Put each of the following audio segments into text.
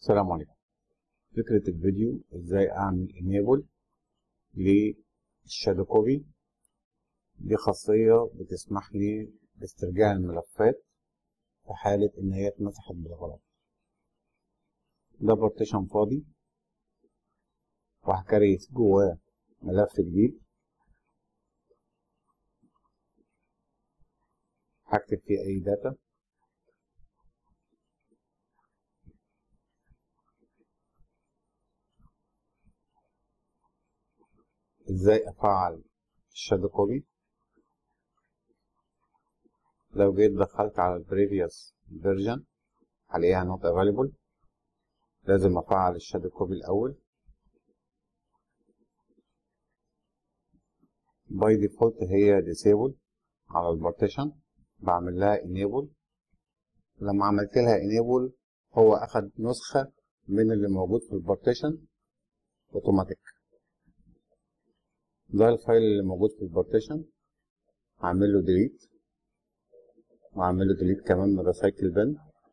السلام عليكم فكرة الفيديو ازاي اعمل enable للشادو كوبي دي خاصية بتسمح لي باسترجاع الملفات في حالة ان هي اتمسحت بالغلط ده بارتيشن فاضي وهكريت جواه ملف جديد هكتب فيه اي داتا ازاي افعل الشادو كوبي لو جيت دخلت على البريفيوس فيرجن هلاقيها نوت افيلبل لازم افعل الشادو كوبي الاول باي ديفولت هي ديسيبل على البارتيشن بعمل لها انيبل لما عملت لها انيبل هو اخد نسخة من اللي موجود في البارتيشن اوتوماتيك ده الفايل اللي موجود في البارتيشن هعمل له ديليت وهعمل له ديليت كمان من ريسايكل بن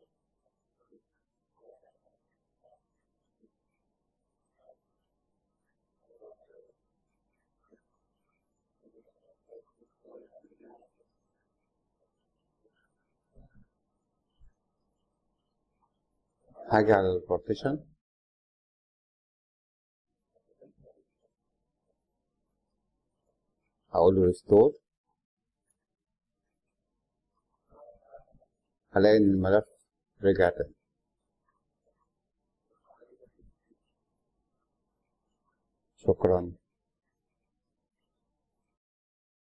هاجي على البارتيشن هقول له ريستور هلاقي ان الملف رجع تاني شكرا